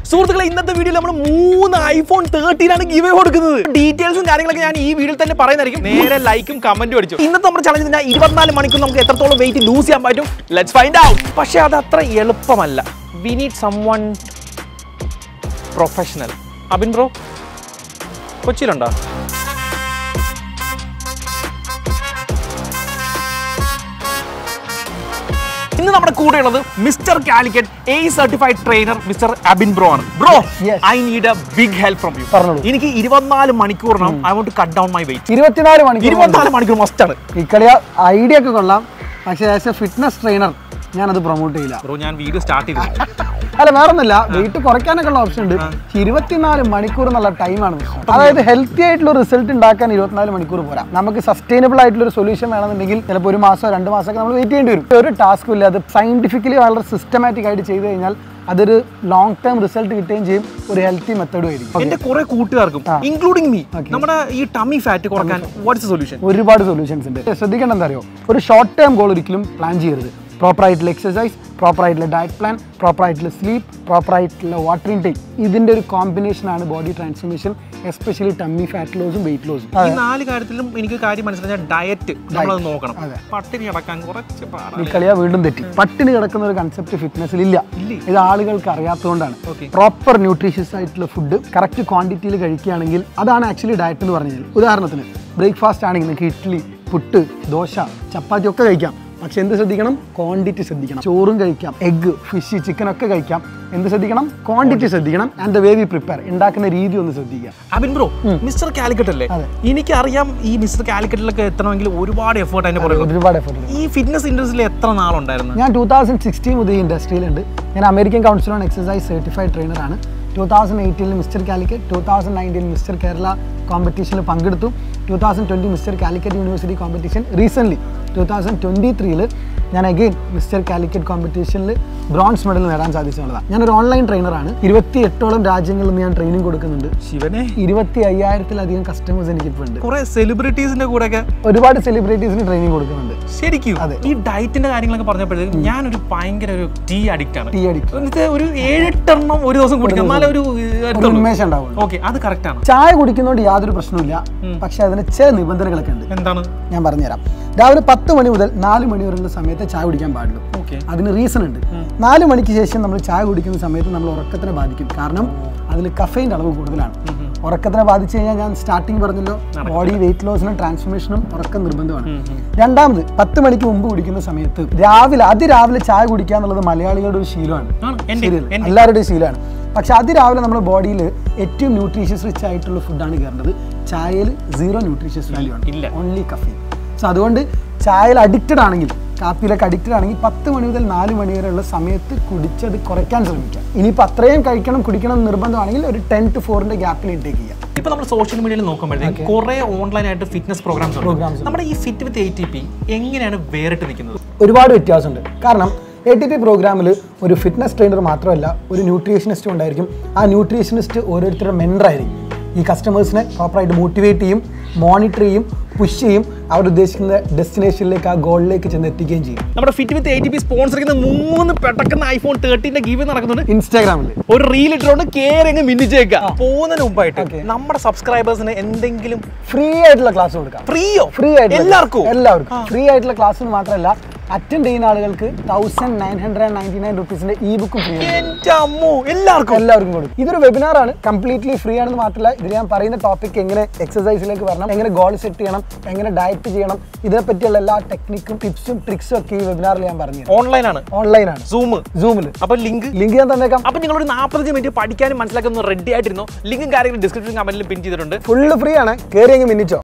സുഹൃത്തുക്കളെ ഇന്നത്തെ വീഡിയോയിൽ നമ്മൾ മൂന്ന് ഐഫോൺ തേർട്ടീനാണ് ഗിവ് കൊടുക്കുന്നത് ഡീറ്റെയിൽസും കാര്യങ്ങളൊക്കെ ഞാൻ ഈ വീഡിയോയിൽ തന്നെ പറയുന്നതായിരിക്കും നേരെ ലൈക്കും കമന്റും അടിച്ചു ഇന്നത്തെ നമ്മുടെ ചലഞ്ച് ഞാൻ ഇരുപത്തിനാല് മണിക്കൂർ നമുക്ക് എത്രത്തോളം വെയിറ്റ് ലൂസ് ചെയ്യാൻ പറ്റും ലെറ്റ്സ് ഫൈൻഡ് ഔട്ട് പക്ഷേ അത് അത്ര എളുപ്പമല്ല we need some one professional Abin bro കൊച്ചിയിലുണ്ടോ ഇന്ന് നമ്മുടെ കൂടെയുള്ളത് mister Calicut a certified trainer mister Abin bro ആണ് bro Yes. I need a big help from you പറഞ്ഞോളൂ. എനിക്ക് ഇരുപത്തിനാല് മണിക്കൂറിനാവും I want to cut down my weight ഇരുപത്തിനാല് മണിക്കൂർ ഇരുപത്തിനാല് മണിക്കൂർ മസ്റ്റ് ആണ് ഈ കളിയ ഐഡിയ ഒക്കെ കൊള്ളാം പക്ഷേ ആസ് എ ഫിറ്റ്നസ് ട്രെയിനർ ഞാനത് പ്രൊമോട്ട് ചെയ്യില്ല ബ്രോ ഞാൻ വീഡിയോ സ്റ്റാർട്ട് ചെയ്തു അല്ല വേറൊന്നുമില്ല വെയിറ്റ് കുറയ്ക്കാനൊക്കെ ഉള്ള ഓപ്ഷൻ ഉണ്ട് പക്ഷേ ഇരുപത്തിനാല് മണിക്കൂർ എന്നുള്ള ടൈമാണ് പ്രശ്നം അതായത് ഹെൽത്തി ആയിട്ടുള്ള റിസൾട്ട് ഉണ്ടാക്കാൻ ഇരുപത്തിനാല് മണിക്കൂർ പോരാ നമുക്ക് സസ്റ്റൈനബിൾ ആയിട്ടുള്ള ഒരു സൊല്യൂഷൻ വേണമെന്നുണ്ടെങ്കിൽ ചിലപ്പോൾ ഒരു മാസമോ രണ്ട് മാസമൊക്കെ നമ്മൾ വെയിറ്റ് ചെയ്യേണ്ടി വരും ഒരു ടാസ്കും ഇല്ല അത് സയന്റിഫിക്കലി വളരെ സിസ്റ്റമാറ്റിക് ആയിട്ട് ചെയ്ത് കഴിഞ്ഞാൽ അതൊരു ലോങ് ടേം റിസൾട്ട് കിട്ടുകയും ചെയ്യും ഒരു ഹെൽത്തി മെത്തേഡും ആയിരിക്കും എന്റെ കുറെ കൂട്ടുകാർക്കും ആ. Including me Okay. നമ്മുടെ ഈ ടമ്മി ഫാറ്റ് കുറക്കാൻ വാട്ട്സ് സൊല്യൂഷൻ ഒരുപാട് സൊല്യൂഷൻസ് ഉണ്ട് ശ്രദ്ധിക്കേണ്ട എന്താ അറിയോ ഒരു ഷോർട്ട് ടേം ഗോൾ ഒരിക്കലും പ്ലാൻ ചെയ്യരുത് പ്രോപ്പർ ആയിട്ടുള്ള എക്സസൈസ് പ്രോപ്പർ ആയിട്ടുള്ള ഡയറ്റ് പ്ലാൻ പ്രോപ്പർ ആയിട്ടുള്ള സ്ലീപ്പ് പ്രോപ്പർ ആയിട്ടുള്ള വാട്ടർ ഇൻടേക്ക് ഇതിന്റെ ഒരു കോമ്പിനേഷൻ ആണ് body transformation especially tummy fat ലോസും വെയിറ്റ് ലോസും ഈ നാല് കാര്യത്തിലും എനിക്ക് കാര്യം മനസ്സിലായ ഡയറ്റ് നമ്മളത് നോക്കണം അതെ. പട്ടിണി അടക്കാൻ കുറച്ച് ഈ പാടാണ് കളിയാ വീണ്ടും തെറ്റി പട്ടിണി കിടക്കുന്ന ഒരു കൺസെപ്റ്റ് ഫിറ്റ്നസ്സിൽ ഇല്ല ഇല്ലേ? ഇത് ആളുകൾക്ക് അറിയാത്തതുകൊണ്ടാണ് Okay. പ്രോപ്പർ ന്യൂട്രീഷ്യസ് ആയിട്ടുള്ള ഫുഡ് കറക്റ്റ് ക്വാണ്ടിറ്റിയിൽ കഴിക്കുകയാണെങ്കിൽ അതാണ് ആക്ച്വലി ഡയറ്റ് എന്ന് പറഞ്ഞു കഴിഞ്ഞാൽ ഉദാഹരണത്തിന് ബ്രേക്ക്ഫാസ്റ്റ് ആണെങ്കിൽ നിങ്ങൾക്ക് ഇഡ്ഡലി പുട്ട് ദോശ ചപ്പാത്തി ഒക്കെ കഴിക്കാം പക്ഷെ എന്ത് ശ്രദ്ധിക്കണം ക്വാണ്ടിറ്റി ശ്രദ്ധിക്കണം ചോറും കഴിക്കാം എഗ്ഗ് ഫിഷ് ചിക്കൻ ഒക്കെ കഴിക്കാം എന്ത് ശ്രദ്ധിക്കണം ക്വാണ്ടിറ്റി ശ്രദ്ധിക്കണം and the way we prepare ഉണ്ടാക്കുന്ന രീതി ഒന്ന് ശ്രദ്ധിക്കുക അബിൻ ബ്രോ മിസ്റ്റർ കാലിക്കറ്റ് അല്ലേ അതെ. എനിക്കറിയാം ഈ മിസ്റ്റർ കാലിക്കറ്റിലൊക്കെ എത്തണമെങ്കിൽ ഒരുപാട് എഫേർട്ട് അതിന്റെ പുറകെ ഒരുപാട് എഫർട്ട് ഈ ഫിറ്റ്നസ് ഇൻഡസ്ട്രിയിൽ എത്ര നാളുണ്ടായിരുന്നു ഞാൻ ടൂ തൗസൻഡ് സിക്സ്റ്റീൻ മുതൽ ഈ ഇൻഡസ്ട്രിയിലുണ്ട് ഞാൻ American council on exercise certified ട്രെയിനറാണ് ടൂ തൗസൻഡ് എയ്റ്റീനിൽ മിസ്റ്റർ കാലിക്കറ്റ് ടൂ തൗസൻഡ് നയൻറ്റീനിൽ മിസ്റ്റർ കേരള കോമ്പറ്റീഷനിൽ പങ്കെടുത്തു two thousand twenty mister Calicut university competition recently two thousand twenty ത്രീയിൽ ഞാൻ അഗെയിൻ മിസ്റ്റർ കാലിക്കറ്റ് കോമ്പറ്റീഷനിൽ ബ്രോൺസ് മെഡൽ നേടാൻ സാധിച്ചുള്ളതാണ് ഞാനൊരു ഓൺലൈൻ ട്രെയിനറാണ് ഇരുപത്തി എട്ടോളം രാജ്യങ്ങളിൽ നിന്ന് ഞാൻ ട്രെയിനിങ് കൊടുക്കുന്നുണ്ട് ശിവനെ ഇരുപത്തി അയ്യായിരത്തിലധികം കസ്റ്റമേഴ്സ് എനിക്കിപ്പോൾ ഉണ്ട് കുറെ സെലിബ്രിറ്റീസിന്റെ കൂടെ ഒക്കെ ഒരുപാട് സെലിബ്രിറ്റീസിന് ട്രെയിനിങ് കൊടുക്കുന്നുണ്ട് ശരിക്കും അതെ. ഈ ഡയറ്റിന്റെ കാര്യങ്ങളൊക്കെ പറഞ്ഞപ്പോഴത്തേക്കും ഞാനൊരു ഭയങ്കര ഒരു ടീ അഡിക്റ്റ് ആണ് ടീ അടിക്കും എന്നിട്ട് ഒരു ഏഴെട്ടെണ്ണം ഒരു ദിവസം കുടിക്കും എന്നാലേ ഒരു ഒരു ഉന്മേഷം ഉണ്ടാവുള്ളൂ ഓക്കെ അത് കറക്റ്റ് ആണ് ചായ കുടിക്കുന്നതുകൊണ്ട് യാതൊരു പ്രശ്നവുമില്ല പക്ഷെ അതിന് ചില നിബന്ധനകളൊക്കെ ഉണ്ട് എന്താണ് ഞാൻ പറഞ്ഞുതരാം രാവിലെ പത്ത് മണി മുതൽ നാല് മണി വരെയുള്ള സമയത്ത് ചായ കുടിക്കാൻ പാടുള്ളൂ ഓക്കെ അതിന് റീസൺ ഉണ്ട് നാല് മണിക്ക് ശേഷം നമ്മൾ ചായ കുടിക്കുന്ന സമയത്ത് നമ്മൾ ഉറക്കത്തിനെ ബാധിക്കും കാരണം അതിൽ കഫൈൻ്റെ അളവ് കൂടുതലാണ് ഉറക്കത്തിനെ ബാധിച്ചു കഴിഞ്ഞാൽ ഞാൻ സ്റ്റാർട്ടിങ് പറഞ്ഞല്ലോ ബോഡി വെയിറ്റ് ലോസിനും ട്രാൻസ്ഫോർമേഷനും ഉറക്കം നിർബന്ധമാണ് രണ്ടാമത് പത്ത് മണിക്ക് മുമ്പ് കുടിക്കുന്ന സമയത്ത് രാവിലെ അതിരാവിലെ ചായ കുടിക്കുക എന്നുള്ളത് മലയാളികളുടെ ഒരു ശീലമാണ് ആണ് എൻ്റെ ശരിയല്ലേ? എല്ലാവരുടെയും ശീലമാണ് പക്ഷെ അതിരാവിലെ നമ്മുടെ ബോഡിയിൽ ഏറ്റവും ന്യൂട്രീഷ്യസ് റിച്ച് ആയിട്ടുള്ള ഫുഡാണ് കയറേണ്ടത് ചായയിൽ സീറോ ന്യൂട്രീഷ്യസ് വാല്യൂ ആണ് ഇല്ല. ഓൺലി കഫീൻ സോ അതുകൊണ്ട് ചായയിൽ അഡിക്റ്റഡ് ആണെങ്കിൽ കാപ്പിയിലൊക്കെ അഡിക്റ്റഡ് ആണെങ്കിൽ പത്ത് മണി മുതൽ നാല് മണി വരെയുള്ള സമയത്ത് കുടിച്ചത് കുറയ്ക്കാൻ ശ്രമിക്കാം ഇനിയിപ്പോൾ അത്രയും കഴിക്കണം കുടിക്കണം എന്ന് നിർബന്ധമാണെങ്കിൽ ഒരു ടെൻ ടു ഫോറിന്റെ ഗ്യാപ്പിൽ ഇൻടേക്ക് ചെയ്യാം ഇപ്പൊ നമ്മൾ സോഷ്യൽ മീഡിയയിൽ നോക്കുമ്പോഴത്തേക്കും കുറെ ഓൺലൈൻ ആയിട്ട് ഫിറ്റ്നസ് പ്രോഗ്രാംസ് ഉണ്ട് Programs നമ്മുടെ ഈ fit with A T P എങ്ങനെയാണ് വേറിട്ട് നിൽക്കുന്നത് ഒരുപാട് വ്യത്യാസമുണ്ട് കാരണം എ ടി പി പ്രോഗ്രാമിൽ ഒരു ഫിറ്റ്നസ് ട്രെയിനർ മാത്രമല്ല ഒരു ന്യൂട്രീഷനിസ്റ്റും ഉണ്ടായിരിക്കും ആ ന്യൂട്രീഷനിസ്റ്റ് ഓരോരുത്തരുടെ മെൻറ്ററായിരിക്കും ഈ കസ്റ്റമേഴ്സിനെ പ്രോപ്പറായിട്ട് മോട്ടിവേറ്റ് ചെയ്യും മോണിറ്റർ ചെയ്യും പുഷ് ചെയ്യും അവർ ഉദ്ദേശിക്കുന്ന ഡെസ്റ്റിനേഷനിലേക്ക് ആ ഗോളിലേക്ക് ചെന്ന് എത്തിക്കുകയും ചെയ്യും നമ്മുടെ fit with A T P sponsor ചെയ്യുന്ന മൂന്ന് പെട്ടക്കുന്ന ഐഫോൺ തേർട്ടീന്റെ ഗീവ് നടക്കുന്നുണ്ട് ഇൻസ്റ്റാഗ്രാമിൽ ഒരു റീൽ ഇട്ടുകൊണ്ട് കേരങ്ങ് മിന്നിച്ചേക്ക പോകുന്നതിന് മുമ്പായിട്ട് നമ്മുടെ സബ്സ്ക്രൈബേഴ്സിന് എന്തെങ്കിലും ഫ്രീ ആയിട്ടുള്ള ക്ലാസ് കൊടുക്കാം ഫ്രീയോ ഫ്രീ ആയിട്ട് എല്ലാവർക്കും എല്ലാവർക്കും ഫ്രീ ആയിട്ടുള്ള ക്ലാസ്സിന് മാത്രമല്ല അറ്റൻഡ് ചെയ്യുന്ന ആളുകൾക്ക് thousand nine hundred ninety nine റുപ്പീസിന്റെ ഇ ബുക്കും ഫ്രീ ആണ് എന്റെ അമ്മോ എല്ലാവർക്കും എല്ലാവർക്കും കൊടുക്കും ഇതൊരു വെബിനാർ ആണ് കംപ്ലീറ്റ്ലി ഫ്രീ ആണെന്ന് മാത്രമല്ല ഇതിൽ ഞാൻ പറയുന്ന ടോപ്പിക് എങ്ങനെ എക്സസൈസിലേക്ക് വരണം എങ്ങനെ ഗോൾ സെറ്റ് ചെയ്യണം എങ്ങനെ ഡയറ്റ് ചെയ്യണം ഇതിനെ പറ്റിയുള്ള എല്ലാ ടെക്നിക്കും ടിപ്സും ട്രിക്സും ഒക്കെ ഈ വെബിനാറിൽ ഞാൻ പറഞ്ഞു ഓൺലൈനാണ് ഓൺലൈനാണ് സൂം സൂമിൽ അപ്പൊ ലിങ്ക് ലിങ്ക് ഞാൻ തന്നേക്കാം അപ്പൊ നിങ്ങൾ ഒരു നാൽപ്പത്തഞ്ച് മിനിറ്റ് പഠിക്കാനും മനസ്സിലാക്കാനും റെഡി ആയിട്ടിരുന്നോ ലിങ്കും കാര്യങ്ങളും ഡിസ്ക്രിപ്ഷൻ കമന്റിൽ പിൻ ചെയ്തിട്ടുണ്ട് ഫുള്ള് ഫ്രീ ആണ് കയറി അങ്ങ് മിന്നിച്ചോ